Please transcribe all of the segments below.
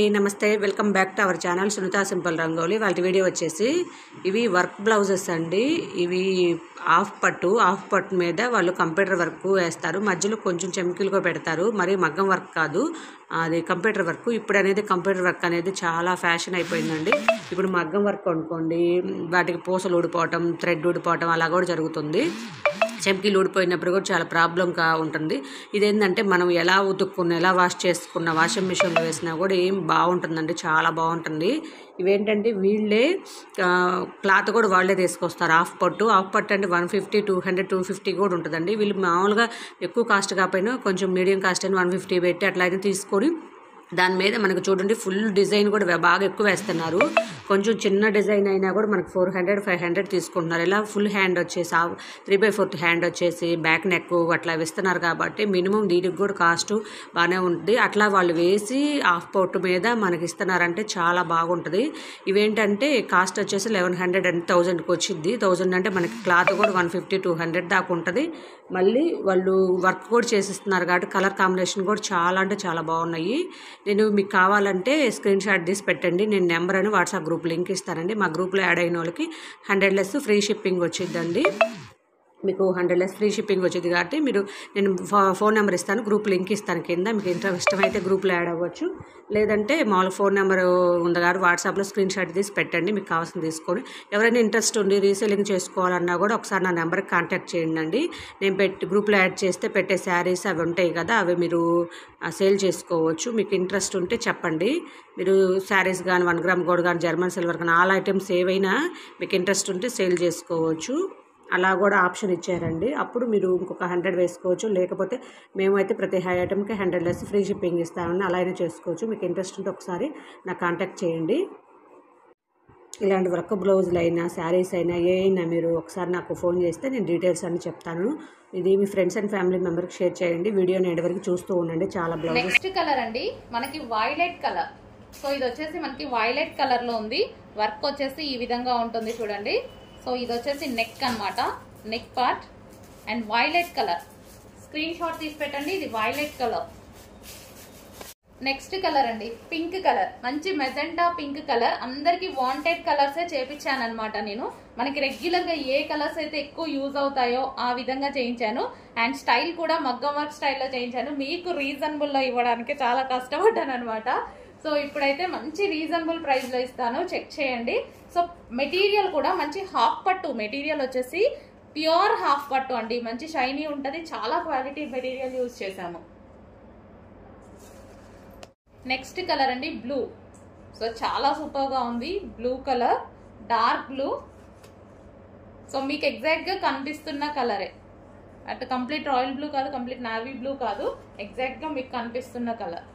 నమస్తే welcome back to our channel Sunitha simple rangoli వాళ్ళ video వచ్చేసి ఇవి వర్క్ బ్లౌజెస్ అండి ఇవి హాఫ్ పట్టు హాఫ్ పట్టు మీద వాళ్ళు కంప్యూటర్ వర్క్ వేస్తారు మధ్యలో కొంచెం చెమ్కిలుగా పెడతారు మరి మగ్గం వర్క్ కాదు అది కంప్యూటర్ వర్క్ ఇప్పుడు అనేది కంప్యూటర్ వర్క్ అనేది చాలా ఫ్యాషన్ అయిపోయిందండి ఇప్పుడు మగ్గం వర్క్ అనుకోండి వాటికి పూసలు ఊడిపోవటం థ్రెడ్ ఊడిపోవటం అలా కూడా జరుగుతుంది చెంకీలు ఊడిపోయినప్పుడు కూడా చాలా ప్రాబ్లంగా ఉంటుంది ఇదేంటంటే మనం ఎలా ఉతుక్కున్న ఎలా వాష్ చేసుకున్న వాషింగ్ మిషన్లో వేసినా కూడా ఏం బాగుంటుందండి చాలా బాగుంటుంది ఇవేంటంటే వీళ్ళే ఆ, క్లాత్ కూడా వాళ్ళే తీసుకొస్తారు హాఫ్ పట్టు హాఫ్ పట్టు అంటే one fifty two hundred two fifty కూడా ఉంటుందండి వీళ్ళు మామూలుగా ఎక్కువ కాస్ట్ కాకపోయినా కొంచెం మీడియం కాస్ట్ అని వన్ ఫిఫ్టీ పెట్టి అట్లా అయితే తీసుకొని దాని మీద మనకు చూడండి ఫుల్ డిజైన్ కూడా వే- బాగా ఎక్కువ వేస్తున్నారు కొంచెం చిన్న డిజైన్ అయినా కూడా మనకు ఫోర్ హండ్రెడ్ ఫైవ్ హండ్రెడ్ తీసుకుంటున్నారు ఇలా ఫుల్ హ్యాండ్ వచ్చేసి త్రీ బై ఫోర్త్ హ్యాండ్ వచ్చేసి బ్యాక్ నెక్ అట్లా ఇస్తున్నారు కాబట్టి మినిమం దీనికి కూడా కాస్ట్ బాగానే ఉంటుంది అట్లా వాళ్ళు వేసి హాఫ్ పౌట్ మీద మనకి ఇస్తున్నారంటే చాలా బాగుంటుంది ఇవేంటంటే కాస్ట్ వచ్చేసి లెవెన్ హండ్రెడ్ అండ్ థౌజండ్కి వచ్చింది థౌజండ్ అంటే మనకి క్లాత్ కూడా వన్ ఫిఫ్టీ టూ హండ్రెడ్ దాకా ఉంటుంది మళ్ళీ వాళ్ళు వర్క్ కూడా చేసిస్తున్నారు కాబట్టి కలర్ కాంబినేషన్ కూడా చాలా అంటే చాలా బాగున్నాయి నేను మీకు కావాలంటే స్క్రీన్ షాట్ తీసి పెట్టండి నేను నెంబర్ అని వాట్సాప్ గ్రూప్ లింక్ ఇస్తానండి మా గ్రూప్లో యాడ్ అయిన వాళ్ళకి హండ్రెడ్ లెస్ ఫ్రీ షిప్పింగ్ వచ్చిందండి మీకు హండ్రెడ్ లెస్ ఫ్రీ షిప్పింగ్ వచ్చింది కాబట్టి మీరు నేను ఫో- ఫోన్ నెంబర్ ఇస్తాను గ్రూప్ లింక్ ఇస్తాను కింద మీకు ఇంట్రెస్ట్ ఇష్టమైతే గ్రూప్లో యాడ్ అవ్వచ్చు లేదంటే మామూలుగా ఫోన్ నెంబర్ ఉంది కాబట్టి వాట్సాప్లో స్క్రీన్ షాట్ తీసి పెట్టండి మీకు కావాల్సింది తీసుకొని ఎవరైనా ఇంట్రెస్ట్ ఉండి రీసేలింగ్ చేసుకోవాలన్నా కూడా ఒకసారి నా నెంబర్కి కాంటాక్ట్ చేయండి అండి నేను పెట్టి గ్రూప్లో యాడ్ చేస్తే పెట్టే శారీస్ అవి ఉంటాయి కదా అవి మీరు సేల్ చేసుకోవచ్చు మీకు ఇంట్రెస్ట్ ఉంటే చెప్పండి మీరు శారీస్ కానీ వన్ గ్రామ్ గోల్డ్ కానీ జర్మన్ సిల్వర్ కానీ ఆల్ ఐటమ్స్ ఏవైనా మీకు ఇంట్రెస్ట్ ఉంటే సేల్ చేసుకోవచ్చు అలా కూడా ఆప్షన్ ఇచ్చారండి అప్పుడు మీరు ఇంకొక హండ్రెడ్ వేసుకోవచ్చు లేకపోతే మేమైతే ప్రతి హై ఐటమ్కి హండ్రెడ్ లెస్ ఫ్రీ షిప్పింగ్ ఇస్తామని అలా అయినా చేసుకోవచ్చు మీకు ఇంట్రెస్ట్ ఉంటే ఒకసారి నాకు కాంటాక్ట్ చేయండి ఇలాంటి వర్క్ బ్లౌజులు అయినా శారీస్ అయినా ఏ అయినా మీరు ఒకసారి నాకు ఫోన్ చేస్తే నేను డీటెయిల్స్ అన్ని చెప్తాను ఇది మీ ఫ్రెండ్స్ అండ్ ఫ్యామిలీ మెంబర్కి షేర్ చేయండి వీడియోని ఎండ్ వరకు చూస్తూ ఉండండి చాలా బ్లౌజెస్ నెక్స్ట్ కలర్ అండి మనకి వైలెట్ కలర్ సో ఇది వచ్చేసి మనకి వైలెట్ కలర్ లో ఉంది వర్క్ వచ్చేసి ఈ విధంగా ఉంటుంది చూడండి సో ఇది వచ్చేసి నెక్ అన్నమాట neck part and violet colour screen shot తీసి పెట్టండి ఇది వైలెట్ కలర్ నెక్స్ట్ కలర్ అండి పింక్ కలర్ మంచి మెజెంటా పింక్ కలర్ అందరికి వాంటెడ్ కలర్స్ చేపించాను అనమాట నేను మనకి రెగ్యులర్ గా ఏ కలర్స్ అయితే ఎక్కువ యూజ్ అవుతాయో ఆ విధంగా చేయించాను అండ్ స్టైల్ కూడా మగ్గం వర్క్ స్టైల్లో చేయించాను మీకు రీజనబుల్ లో ఇవ్వడానికి చాలా కష్టపడ్డాను అనమాట సో ఇప్పుడైతే మంచి రీజనబుల్ ప్రైస్ లో ఇస్తాను చెక్ చేయండి సో మెటీరియల్ కూడా మంచి హాఫ్ పట్టు మెటీరియల్ వచ్చేసి ప్యూర్ హాఫ్ పట్టు అండి మంచి షైనీ ఉంటది చాలా క్వాలిటీ మెటీరియల్ యూజ్ చేశాము నెక్స్ట్ కలర్ అండి బ్లూ సో చాలా సూపర్ గా ఉంది blue colour dark blue so మీకు ఎగ్జాక్ట్ గా కనిపిస్తున్న కలరే అటు కంప్లీట్ రాయల్ బ్లూ కాదు కంప్లీట్ నావీ బ్లూ కాదు ఎగ్జాక్ట్ గా మీకు కనిపిస్తున్న కలర్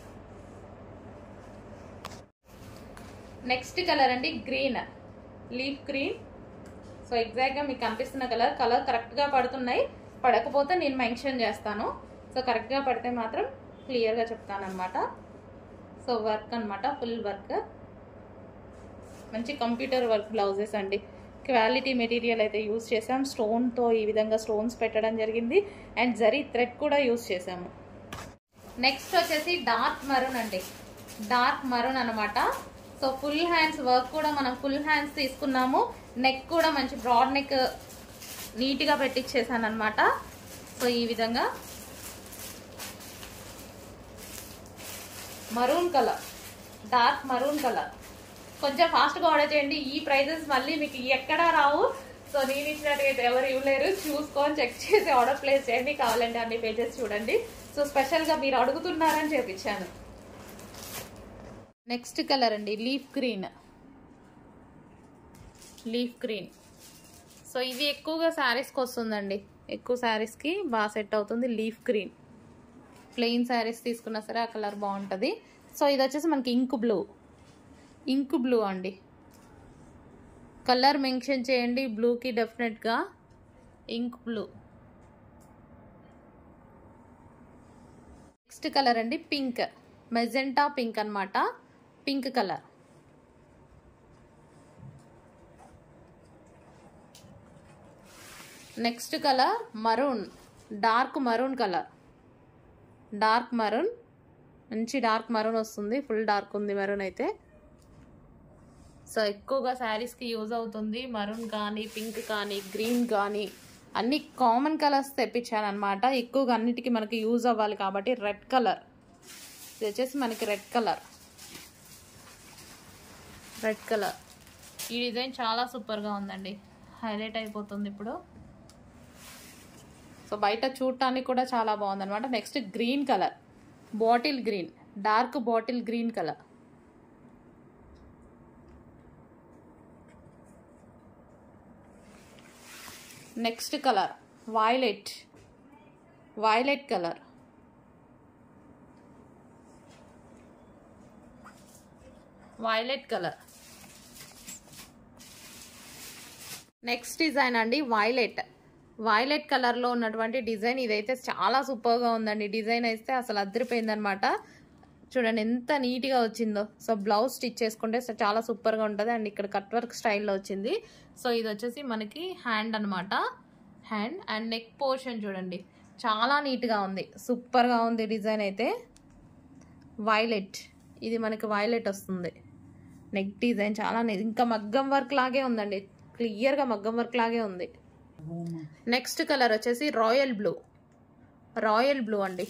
నెక్స్ట్ కలర్ అండి green leaf green so exact గా మీకు కనిపిస్తున్న కలర్ కలర్ కరెక్ట్ గా పడుతున్నాయి పడకపోతే నేను మెన్షన్ చేస్తాను సో కరెక్ట్ గా పడితే మాత్రం క్లియర్ గా చెప్తాను అనమాట సో వర్క్ అన్నమాట ఫుల్ వర్క్ మంచి కంప్యూటర్ వర్క్ బ్లౌజెస్ అండి క్వాలిటీ మెటీరియల్ అయితే యూస్ చేసాం స్టోన్తో ఈ విధంగా స్టోన్స్ పెట్టడం జరిగింది అండ్ జరీ థ్రెడ్ కూడా యూస్ చేసాము నెక్స్ట్ వచ్చేసి డార్క్ మరూన్ అండి డార్క్ మరూన్ అనమాట సో ఫుల్ హ్యాండ్స్ వర్క్ కూడా మనం ఫుల్ హ్యాండ్స్ తీసుకున్నాము నెక్ కూడా మంచి బ్రాడ్ నెక్ నీట్గా పెట్టించేసాను అనమాట సో ఈ విధంగా maroon colour dark maroon colour కొంచెం ఫాస్ట్గా ఆర్డర్ చేయండి ఈ ప్రైజెస్ మళ్ళీ మీకు ఎక్కడా రావు సో నేను ఇచ్చినట్టుగా ఎవరు ఇవ్వలేరు చూసుకొని చెక్ చేసి ఆర్డర్ ప్లేస్ చేయండి కావాలంటే అన్ని పేజెస్ చూడండి సో స్పెషల్గా మీరు అడుగుతున్నారని చేపించాను నెక్స్ట్ కలర్ అండి leaf green leaf green so ఇది ఎక్కువగా శారీస్కి వస్తుందండి ఎక్కువ శారీస్కి బాగా సెట్ అవుతుంది లీఫ్ గ్రీన్ ప్లెయిన్ శారీస్ తీసుకున్నా సరే ఆ కలర్ బాగుంటుంది సో ఇది వచ్చేసి మనకి ఇంక్ బ్లూ ఇంక్ బ్లూ అండి కలర్ మెన్షన్ చేయండి బ్లూకి డెఫినెట్గా ఇంక్ బ్లూ నెక్స్ట్ కలర్ అండి పింక్ మెజెంటా పింక్ అన్నమాట pink colour next colour maroon dark maroon colour dark maroon మంచి డార్క్ మరూన్ వస్తుంది ఫుల్ డార్క్ ఉంది మరూన్ అయితే సో ఎక్కువగా శారీస్కి యూజ్ అవుతుంది మరూన్ కానీ పింక్ కానీ గ్రీన్ కానీ అన్ని కామన్ కలర్స్ తెప్పించాను అనమాట ఎక్కువగా అన్నిటికీ మనకి యూజ్ అవ్వాలి కాబట్టి రెడ్ కలర్ ఇది వచ్చేసి మనకి రెడ్ కలర్ రెడ్ కలర్ ఈ డిజైన్ చాలా సూపర్గా ఉందండి హైలైట్ అయిపోతుంది ఇప్పుడు సో బయట చూడటానికి కూడా చాలా బాగుంది అనమాట next green colour bottle green dark bottle green colour next colour violet violet colour violet colour next design అండి వైలెట్ వైలెట్ కలర్లో ఉన్నటువంటి డిజైన్ ఇదైతే చాలా సూపర్గా ఉందండి డిజైన్ అయితే అసలు అదిరిపోయిందనమాట చూడండి ఎంత నీట్గా వచ్చిందో సో బ్లౌజ్ స్టిచ్ చేసుకుంటే సో చాలా సూపర్గా ఉంటుంది అండ్ ఇక్కడ కట్ వర్క్ స్టైల్లో వచ్చింది సో ఇది వచ్చేసి మనకి హ్యాండ్ అనమాట హ్యాండ్ అండ్ నెక్ పోర్షన్ చూడండి చాలా నీట్గా ఉంది సూపర్గా ఉంది డిజైన్ అయితే వైలెట్ ఇది మనకి వైలెట్ వస్తుంది నెక్ డిజైన్ చాలా నీ- ఇంకా మగ్గం వర్క్ లాగే ఉందండి క్లియర్గా మగ్గం వర్క్ లాగే ఉంది నెక్స్ట్ కలర్ వచ్చేసి రాయల్ బ్లూ రాయల్ బ్లూ అండి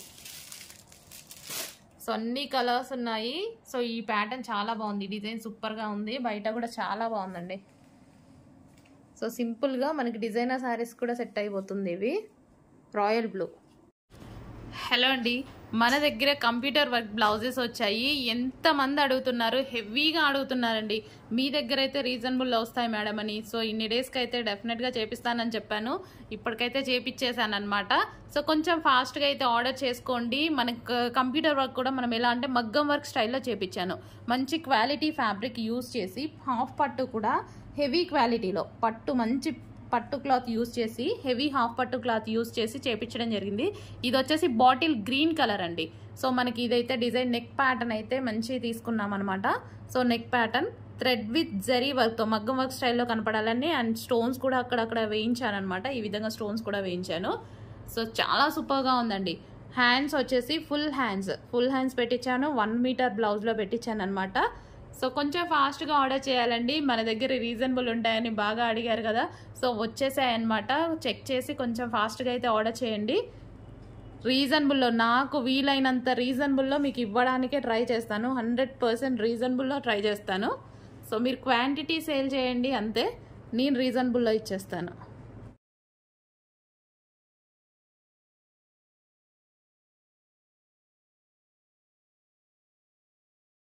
సో అన్ని కలర్స్ ఉన్నాయి సో ఈ ప్యాటర్న్ చాలా బాగుంది డిజైన్ సూపర్గా ఉంది బయట కూడా చాలా బాగుందండి సో సింపుల్గా మనకి డిజైనర్ శారీస్ కూడా సెట్ అయిపోతుంది ఇవి రాయల్ బ్లూ హలో అండి మన దగ్గర కంప్యూటర్ వర్క్ బ్లౌజెస్ వచ్చాయి ఎంతమంది అడుగుతున్నారు హెవీగా అడుగుతున్నారండి మీ దగ్గర అయితే రీజనబుల్ వస్తాయి మేడం అని సో ఇన్ని డేస్కి అయితే డెఫినెట్గా చేపిస్తానని చెప్పాను ఇప్పటికైతే చేపించేసాను అనమాట సో కొంచెం ఫాస్ట్గా అయితే ఆర్డర్ చేసుకోండి మనకు కంప్యూటర్ వర్క్ కూడా మనం ఎలా అంటే మగ్గం వర్క్ స్టైల్లో చేపించాను మంచి క్వాలిటీ ఫ్యాబ్రిక్ యూస్ చేసి హాఫ్ పట్టు కూడా హెవీ క్వాలిటీలో పట్టు మంచి పట్టు క్లాత్ యూస్ చేసి హెవీ హాఫ్ పట్టు క్లాత్ యూస్ చేసి చేపించడం జరిగింది ఇది వచ్చేసి బాటిల్ గ్రీన్ కలర్ అండి సో మనకి ఇదైతే డిజైన్ నెక్ ప్యాటర్న్ అయితే మంచి తీసుకున్నాం అనమాట so neck pattern thread with zari వర్క్తో మగ్గం వర్క్ స్టైల్లో కనపడాలని అండ్ స్టోన్స్ కూడా అక్కడక్కడ వేయించాను అనమాట ఈ విధంగా స్టోన్స్ కూడా వేయించాను సో చాలా సూపర్గా ఉందండి హ్యాండ్స్ వచ్చేసి ఫుల్ హ్యాండ్స్ ఫుల్ హ్యాండ్స్ పెట్టించాను వన్ మీటర్ బ్లౌజ్లో పెట్టించాను అనమాట సో కొంచెం ఫాస్ట్గా ఆర్డర్ చేయాలండి మన దగ్గర రీజనబుల్ ఉంటాయని బాగా అడిగారు కదా సో వచ్చేసాయన్నమాట చెక్ చేసి కొంచెం ఫాస్ట్గా అయితే ఆర్డర్ చేయండి రీజనబుల్లో నాకు వీలైనంత రీజనబుల్లో మీకు ఇవ్వడానికే ట్రై చేస్తాను హండ్రెడ్ పర్సెంట్ రీజనబుల్లో ట్రై చేస్తాను సో మీరు క్వాంటిటీ సేల్ చేయండి అంతే నేను రీజనబుల్లో ఇచ్చేస్తాను